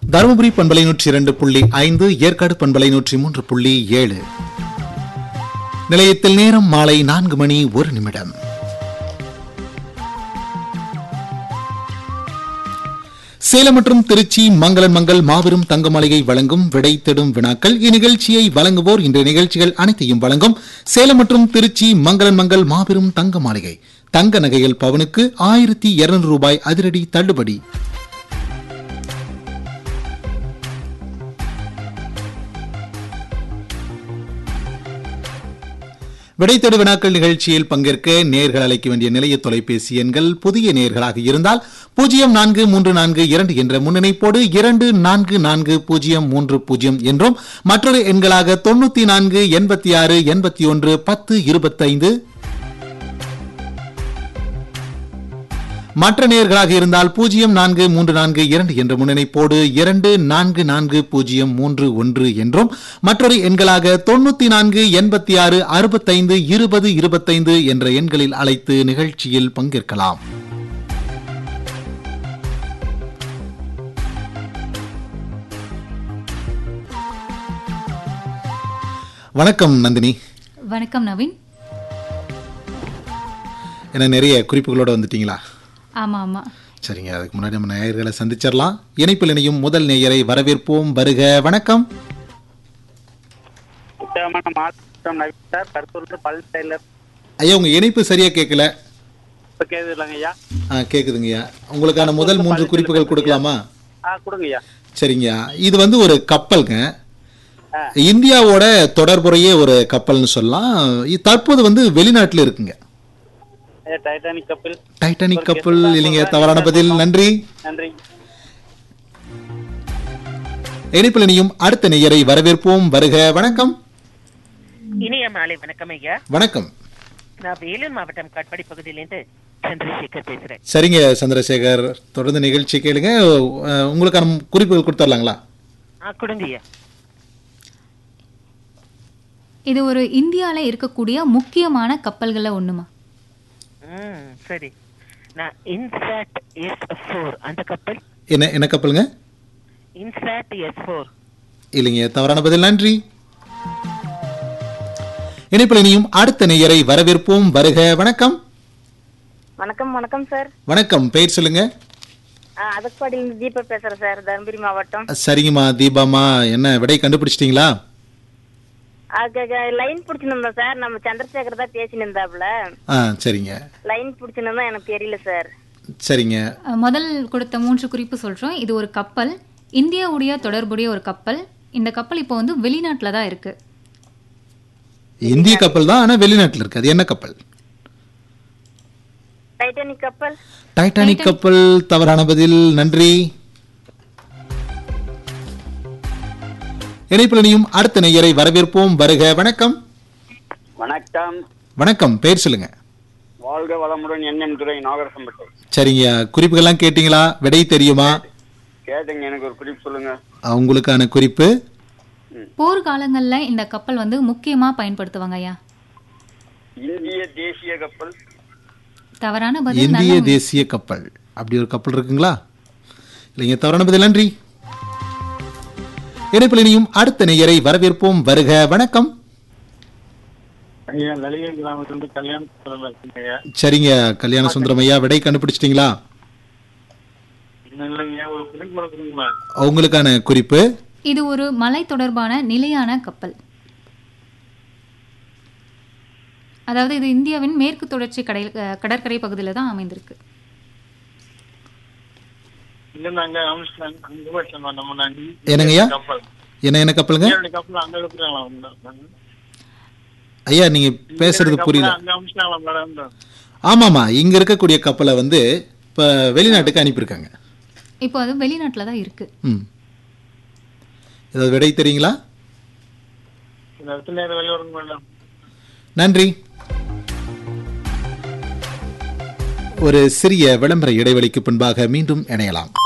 தருமபுரி பண்பலை நூற்றி இரண்டு புள்ளி ஐந்து ஏற்காடு பண்பலை நூற்றி மூன்று புள்ளி ஏழு நிலையத்தில் நேரம் மாலை நான்கு மணி ஒரு நிமிடம் சேலம் மற்றும் திருச்சி மங்களன் மங்கள் மாபெரும் தங்க மாளிகை வழங்கும் விடை தேடும் வினாக்கள் இந்நிகழ்ச்சியை வழங்குவோர் இன்றைய நிகழ்ச்சிகள் அனைத்தையும் வழங்கும் சேலம் மற்றும் திருச்சி மங்களன் மங்கள் மாபெரும் தங்க மாளிகை தங்க நகைகள் பவனுக்கு ஆயிரத்தி இருநூறு ரூபாய் அதிரடி தள்ளுபடி விடைத்தெடு வினாக்கள் நிகழ்ச்சியில் பங்கேற்க நேர்கள் அழைக்க வேண்டிய நிலைய தொலைபேசி எண்கள் புதிய நேர்களாக இருந்தால் பூஜ்ஜியம் நான்கு மூன்று நான்கு இரண்டு என்ற முன்னிணைப்போடு இரண்டு நான்கு நான்கு பூஜ்ஜியம் மூன்று பூஜ்ஜியம் என்றும் மற்றொரு எண்களாக தொண்ணூத்தி நான்கு எண்பத்தி ஆறு எண்பத்தி ஒன்று பத்து இருபத்தைந்து மற்ற நேர்களாக இருந்தால் பூஜ்ஜியம் நான்கு மூன்று நான்கு இரண்டு என்ற முன்னிணைப்போடு இரண்டு நான்கு நான்கு பூஜ்ஜியம் மூன்று ஒன்று என்றும் மற்றொரு எண்களாக தொண்ணூத்தி நான்கு எண்பத்தி ஆறு அறுபத்தைந்து இருபது இருபத்தைந்து என்ற எண்களில் அழைத்து நிகழ்ச்சியில் பங்கேற்கலாம் வணக்கம் நந்தினி வணக்கம் நவீன் என்ன நிறைய குறிப்புகளோட வந்துட்டீங்களா ஆமா ஆமா சரிங்க அதுக்கு முன்னாடி நம்ம நேயர்களை சந்திச்சிடலாம் இணைப்பில் இணையும் முதல் நேயரை வரவேற்போம் வருக வணக்கம் உத்தமமான மாற்றம் நவீன் சார் கருத்தூர்ல பல் டெய்லர் ஐயா உங்க இணைப்பு சரியா கேட்கல இப்போ கேது இல்லைங்க ஐயா ஆ கேக்குதுங்கய்யா உங்களுக்கான முதல் மூன்று குறிப்புகள் கொடுக்கலாமா ஆ கொடுங்க ஐயா சரிங்கய்யா இது வந்து ஒரு கப்பல்ங்க ஆ. இந்தியாவோட தொடர்புடைய ஒரு கப்பல்னு சொல்லலாம் இது தற்போது வந்து வெளிநாட்டில் இருக்குங்க ஐயா டைட்டானிக் கப்பல் டைட்டானிக் கப்பல் இல்லைங்க தவறான பதில் நன்றி நன்றி இணைப்பில் இணையும் அடுத்த நேயரை வரவேற்போம் வருக வணக்கம் இனிய மாலை வணக்கம் ஐயா வணக்கம் நான் வேலூர் மாவட்டம் காட்பாடி பகுதியிலேருந்து சந்திரசேகர் பேசுறேன் சரிங்க சந்திரசேகர் தொடர்ந்து நிகழ்ச்சி கேளுங்க அஹ், உங்களுக்கான குறிப்புகள் கொடுத்துடலாங்களா ஆ கொடுங்க ஐயா இது ஒரு இந்தியால இருக்கக்கூடிய முக்கியமான கப்பல்கள்ல ஒண்ணுமா ம் சரி நான் இன்சாட் எஸ் ஃபோர் அந்த கப்பல் என்ன என்ன கப்பலுங்க இன்சாட் எஸ் ஃபோர் இல்லைங்க தவறான பதில் நன்றி இணைப்பில் இனியும் அடுத்த நேயரை வரவேற்போம் வருக வணக்கம் வணக்கம் வணக்கம் சார் வணக்கம் பெயர் சொல்லுங்க அதற்பாடியில் தீபா பேசுறேன் சார் தருமபுரி மாவட்டம் சரிங்கம்மா தீபாமா என்ன விடை கண்டுபிடிச்சிட்டீங்களா லைன் பிடிச்சிருந்தோம் சார் நம்ம சந்திரசேகர் தான் பேசினு இருந்தாப்புல ஆ சரிங்க லைன் பிடிச்சிருந்தா எனக்கு தெரியல சார் சரிங்க அஹ், முதல் கொடுத்த மூன்று குறிப்பு சொல்றோம் இது ஒரு கப்பல் இந்தியாவுடைய தொடர்புடைய ஒரு கப்பல் இந்த கப்பல் இப்போ வந்து வெளிநாட்டுல தான் இருக்கு இந்திய கப்பல் தான் ஆனா வெளிநாட்டில் இருக்கு அது என்ன கப்பல் டைட்டானிக் கப்பல் டைட்டானிக் கப்பல் தவறான பதில் நன்றி இணைப்பில் இனியும் அடுத்த நேயரை வரவேற்போம் வருக வணக்கம் வணக்கம் வணக்கம் பெயர் சொல்லுங்க வாழ்க வளமுடன் என்எம் துறை நாகரசம்பட்டை சரிங்க குறிப்புகள்லாம் கேட்டீங்களா விடை தெரியுமா கேட்டுங்க எனக்கு ஒரு குறிப்பு சொல்லுங்க அஹ், உங்களுக்கான குறிப்பு போர்க்காலங்கள்ல இந்த கப்பல் வந்து முக்கியமா பயன்படுத்துவாங்க ஐயா இந்திய தேசிய கப்பல் தவறான பதில் இந்திய நல்ல தேசிய கப்பல் அப்படி ஒரு கப்பல் இருக்குங்களா இல்லைங்க தவறான பதில் நன்றி இணைப்பில் இனியும் அடுத்த நேயரை வரவேற்போம் வருக வணக்கம் ஐயா லலிகை கிராமத்திலிருந்து கல்யாணம் இருக்குங்க ஐயா சரிங்க கல்யாண சுந்தரம் ஐயா விடை கண்டுபிடிச்சிட்டீங்களா இன்னும் இல்லைங்க ஒரு குறிப்பு கொடுக்குறீங்களா உங்களுக்கான குறிப்பு இது ஒரு மலை தொடர்பான நிலையான கப்பல் அதாவது இது இந்தியாவின் மேற்கு தொடர்ச்சி கடை அஹ், கடற்கரை பகுதியில் தான் அமைந்திருக்கு இல்ல நாங்க அமிஸ்டாங் அங்க போயிட்டோம் நம்ம நாங்க என்னங்கய்யா கப்பல் என்ன என்ன கப்பலுங்க இந்தியாவுடைய கப்பல் அங்க எடுத்துக்கலாம் ஐயா நீங்க பேசுறது புரியல அங்க அமிஸ்டாங்களா மேடம் ஆமாமா இங்க இருக்கக்கூடிய கப்பலை வந்து இப்ப வெளிநாட்டுக்கு அனுப்பியிருக்காங்க இப்போ அது வெளிநாட்டில் தான் இருக்கு ம் ஏதாவது விடை தெரியுங்களா இந்த இடத்துல நேரம் வெளியே வருங்க மேடம் நன்றி ஒரு சிறிய விளம்பர இடைவெளிக்கு பின்பாக மீண்டும் இணையலாம்